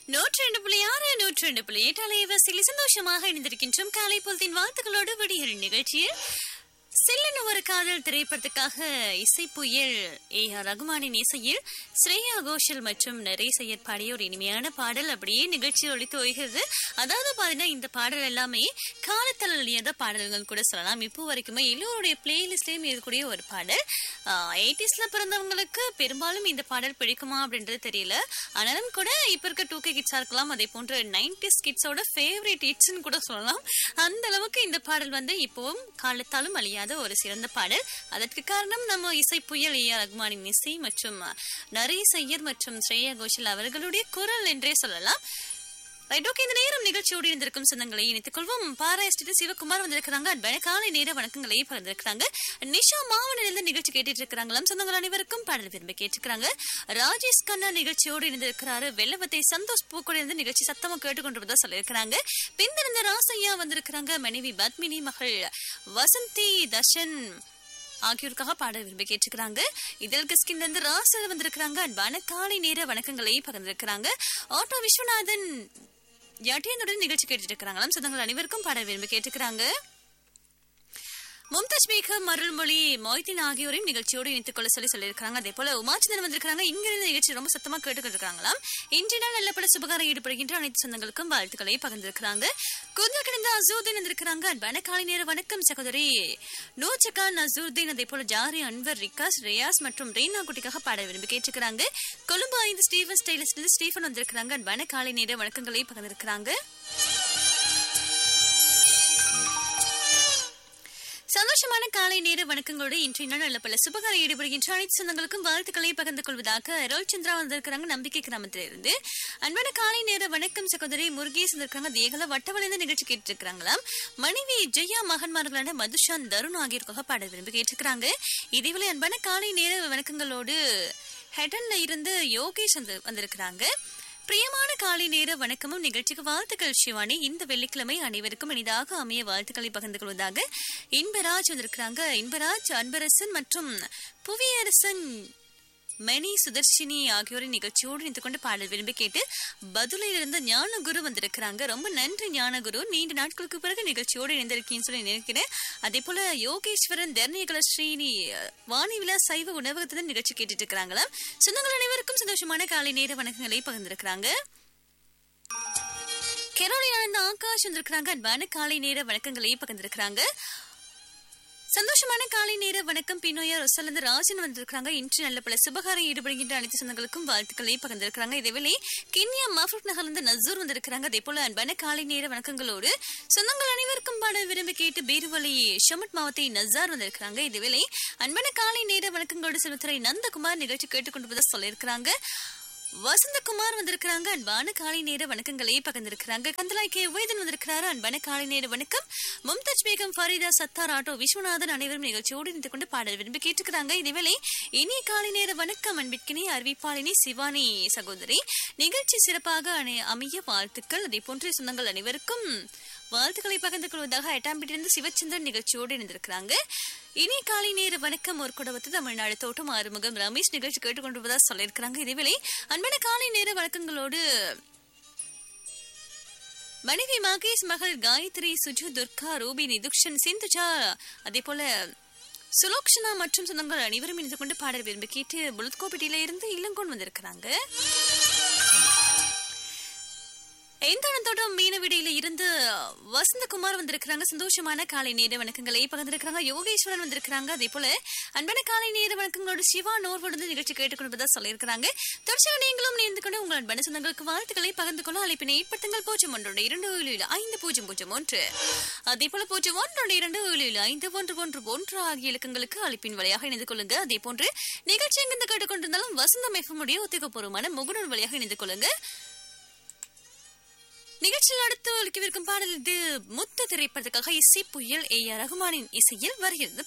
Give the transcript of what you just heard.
நூற்றி ரெண்டு புள்ளி ஆறு நூற்றி ரெண்டு புள்ளி எட்டு அலைவரிசையில் சந்தோஷமாக இணைந்திருக்கின்றோம் காலை பொழுதின் வாழ்த்துக்களோடு விடியல் நிகழ்ச்சியில் சில்லன் ஒரு காதல் திரைப்படத்துக்காக இசை புயல் ஏ ஆர் ரகுமானின் இசையில் ஸ்ரேயா கோஷல் மற்றும் நரேசையர் பாடிய ஒரு இனிமையான பாடல் அப்படியே நிகழ்ச்சி ஒழித்து ஓய்கிறது அதாவது பாத்தீங்கன்னா இந்த பாடல் எல்லாமே காலத்தில் அழியாத பாடல்கள் கூட சொல்லலாம் இப்போ வரைக்குமே எல்லோருடைய பிளேலிஸ்ட்லயும் இருக்கக்கூடிய ஒரு பாடல் எயிட்டிஸ்ல பிறந்தவங்களுக்கு பெரும்பாலும் இந்த பாடல் பிடிக்குமா அப்படின்றது தெரியல ஆனாலும் கூட இப்ப இருக்க டூ கே கிட்ஸா இருக்கலாம் அதே போன்ற நைன்டிஸ் கிட்ஸோட ஃபேவரட் ஹிட்ஸ்னு கூட சொல்லலாம் அந்த அளவுக்கு இந்த பாடல் வந்து இப்போவும் காலத்தாலும் அழியாத ஒரு சிறந்த பாடல் அதற்கு காரணம் நம்ம இசை புயல் ஏ ஆர் ரகுமானின் இசை மற்றும் நரேஷ் ஐயர் மற்றும் ஸ்ரேயா கோஷல் அவர்களுடைய குரல் என்றே சொல்லலாம் ரைட் ஓகே இந்த நேரம் நிகழ்ச்சியோடு இருந்திருக்கும் சொந்தங்களை இணைத்துக் கொள்வோம் பாராயஸ்டிட்டு சிவகுமார் வந்திருக்கிறாங்க அன்பான காலை நேர வணக்கங்களை பகிர்ந்திருக்கிறாங்க நிஷா மாவனிலிருந்து நிகழ்ச்சி கேட்டுட்டு இருக்கிறாங்களாம் சொந்தங்கள் அனைவருக்கும் பாடல் விரும்பி கேட்டிருக்கிறாங்க ராஜேஷ் கண்ணா நிகழ்ச்சியோடு இருந்திருக்கிறாரு வெள்ளவத்தை சந்தோஷ் பூக்கோடு இருந்து நிகழ்ச்சி சத்தமா கேட்டுக்கொண்டிருப்பதா சொல்லியிருக்கிறாங்க பின்திருந்த ராசையா வந்திருக்கிறாங்க மனைவி பத்மினி மகள் வசந்தி தர்ஷன் ஆகியோருக்காக பாட விரும்பி கேட்டுக்கிறாங்க இதழ் கிஸ்கின்ல இருந்து ராசல் வந்திருக்கிறாங்க அன்பான காலை நேர வணக்கங்களை பகிர்ந்திருக்கிறாங்க ஆட்டோ விஸ்வநாதன் யாட்டியனுடன் நிகழ்ச்சி கேட்டுட்டு இருக்கிறாங்களாம் சொந்தங்கள் அனைவருக்கும் பாட விரும்பி கேட்டுக்கிறாங்க மும்தாஜ் பேகம் அருள்மொழி மொய்தீன் ஆகியோரையும் நிகழ்ச்சியோடு இணைத்துக் கொள்ள சொல்லி சொல்லியிருக்காங்க அதே போல உமாச்சந்திரன் வந்திருக்காங்க இங்கிருந்து நிகழ்ச்சி ரொம்ப சத்தமா கேட்டுக்கிட்டு இருக்காங்களாம் இன்றைய நாள் நல்ல பல சுபகாரம் ஈடுபடுகின்ற அனைத்து சொந்தங்களுக்கும் வாழ்த்துக்களை பகிர்ந்திருக்கிறாங்க குந்தல் கிடந்த அசூர்தீன் வந்திருக்கிறாங்க அன்பான காலை நேர வணக்கம் சகோதரி நூச்சகான் அசூர்தீன் அதே போல ஜாரி அன்வர் ரிகாஸ் ரியாஸ் மற்றும் ரீனா குட்டிக்காக பாட விரும்பி கேட்டுக்கிறாங்க கொழும்பு ஐந்து ஸ்டீவன் ஸ்டைலிஸ்ட் ஸ்டீஃபன் வந்திருக்கிறாங்க அன்பான காலை நேர வணக்கங்களை பகிர்ந்திருக்கிறாங்க சந்தோஷமான காலை நேர வணக்கங்களோடு இன்றைய நாள் நல்ல பல சுபகார ஈடுபடுகின்ற அனைத்து சொந்தங்களுக்கும் வாழ்த்துக்களை பகிர்ந்து கொள்வதாக அருள் சந்திரா வந்திருக்கிறாங்க நம்பிக்கை கிராமத்தில இருந்து அன்பான காலை நேர வணக்கம் சகோதரி முருகேஷ் வந்திருக்காங்க தேகல வட்டவளைந்த நிகழ்ச்சி கேட்டு இருக்கிறாங்களாம் மனைவி ஜெயா மகன்மார்களான மதுஷான் தருண் ஆகியோருக்காக பாட விரும்பி கேட்டிருக்கிறாங்க இதேவேளை அன்பான காலை நேர வணக்கங்களோடு ஹெடன்ல இருந்து யோகேஷ் வந்து வந்திருக்கிறாங்க பிரியமான காலை நேர வணக்கமும் நிகழ்ச்சிக்கு வாழ்த்துக்கள் சிவானி இந்த வெள்ளிக்கிழமை அனைவருக்கும் இனிதாக அமைய வாழ்த்துக்களை பகிர்ந்து கொள்வதாக இன்பராஜ் வந்திருக்கிறாங்க இன்பராஜ் அன்பரசன் மற்றும் புவியரசன் மணி சுதர்ஷினி ஆகியோரின் நிகழ்ச்சியோடு இணைந்து கொண்டு பாடல் விரும்பி கேட்டு பதிலிலிருந்து ஞானகுரு வந்திருக்கிறாங்க ரொம்ப நன்றி ஞானகுரு நீண்ட நாட்களுக்கு பிறகு நிகழ்ச்சியோடு இணைந்திருக்கேன்னு சொல்லி நினைக்கிறேன் அதே போல யோகேஸ்வரன் தர்ணிகல ஸ்ரீனி வாணி விழா சைவ உணவகத்துடன் நிகழ்ச்சி கேட்டுட்டு இருக்கிறாங்களாம் சொந்தங்கள் அனைவருக்கும் சந்தோஷமான காலை நேர வணக்கங்களை பகிர்ந்திருக்கிறாங்க கெரோலினா ஆகாஷ் வந்திருக்கிறாங்க அன்பான காலை நேர வணக்கங்களை பகிர்ந்திருக்கிறாங்க சந்தோஷமான காலை நேர வணக்கம் பின்னோயா ரொசலந்து ராஜன் வந்திருக்காங்க இன்று நல்ல பல சுபகாரம் ஈடுபடுகின்ற அனைத்து சொந்தங்களுக்கும் வாழ்த்துக்களை பகிர்ந்திருக்கிறாங்க இதேவேளை கிண்ணியா மஃபூட் நகர்ந்து நசூர் வந்திருக்கிறாங்க அதே போல அன்பான காலை நேர வணக்கங்களோடு சொந்தங்கள் அனைவருக்கும் பாட விரும்பி கேட்டு பேருவழி ஷமட் மாவத்தை நசார் வந்திருக்கிறாங்க இதேவேளை அன்பான காலை நேர வணக்கங்களோடு சிறுத்துறை நந்தகுமார் நிகழ்ச்சி கேட்டுக்கொண்டு சொல்லியிருக்கிறாங்க வசந்தகுமார் வந்திருக்கிறாங்க அன்பான காலை நேர வணக்கங்களை பகிர்ந்திருக்கிறாங்க கந்தலாய் கே உவேதன் வந்திருக்கிறாரு அன்பான காலை நேர வணக்கம் மும்தாஜ் பேகம் ஃபரீதா சத்தார் ஆட்டோ விஸ்வநாதன் அனைவரும் நிகழ்ச்சியோடு இருந்து கொண்டு பாடல் விரும்பி கேட்டுக்கிறாங்க இதேவேளை இனிய காலை நேர வணக்கம் அன்பிற்கினி அறிவிப்பாளினி சிவானி சகோதரி நிகழ்ச்சி சிறப்பாக அணை- அமைய வாழ்த்துக்கள் அதே போன்ற சொந்தங்கள் அனைவருக்கும் வாழ்த்துக்களை பகிர்ந்து கொள்வதாக எட்டாம்பிட்டிருந்து சிவச்சந்திரன் நிகழ்ச்சியோடு இணைந்திருக்கிறாங்க இனி காலை நேர வணக்கம் ஒரு குடவத்து தமிழ்நாடு தோட்டம் ஆறுமுகம் ரமேஷ் நிகழ்ச்சி கேட்டுக்கொண்டிருப்பதா சொல்லியிருக்கிறாங்க இதேவேளை அன்பான காலை நேர வணக்கங்களோடு மனைவி மகேஷ் மகள் காயத்ரி சுஜு துர்கா ரூபி நிதுக்ஷன் சிந்துஜா அதே போல சுலோக்ஷனா மற்றும் சொந்தங்கள் அனைவரும் இணைந்து கொண்டு பாடல் விரும்பி கேட்டு புலத்கோப்பட்டியில இருந்து இளங்கோன் வந்திருக்கிறாங்க எந்தானத்தோட்டம் மீனவிடையில இருந்து வசந்தகுமார் வந்திருக்கிறாங்க சந்தோஷமான காலை நேர வணக்கங்களை பகிர்ந்திருக்கிறாங்க யோகேஸ்வரன் வந்திருக்கிறாங்க அதே போல அன்பான காலை நேர வணக்கங்களோடு சிவா நோர்வோடு நிகழ்ச்சி கேட்டுக்கொள்வதா சொல்லியிருக்கிறாங்க தொடர்ச்சியாக நீங்களும் நேர்ந்து கொண்டு உங்கள் அன்பான சொந்தங்களுக்கு வாழ்த்துக்களை பகிர்ந்து கொள்ள அழைப்பினை ஏற்படுத்துங்கள் பூஜ்ஜியம் ஒன்றோட இரண்டு ஏழு ஏழு ஐந்து பூஜ்ஜியம் பூஜ்ஜியம் ஒன்று அதே போல பூஜ்ஜியம் ஒன்றோட இரண்டு ஏழு ஏழு ஐந்து ஒன்று ஒன்று ஒன்று ஆகிய இலக்கங்களுக்கு அழைப்பின் வழியாக இணைந்து கொள்ளுங்க அதே போன்று நிகழ்ச்சி எங்கிருந்து கேட்டுக்கொண்டிருந்தாலும் வசந்தம் எஃப்எம்முடைய ஒத்திகப்பூர்வமான முகநூல் வழியாக இணைந்து கொள்ளுங்க நிகழ்ச்சியில் அடுத்து ஒலிக்கவிருக்கும் பாடல் இது முத்த திரைப்படத்துக்காக இசை புயல் ஏ ஆர் ரகுமானின் இசையில் வருகிறது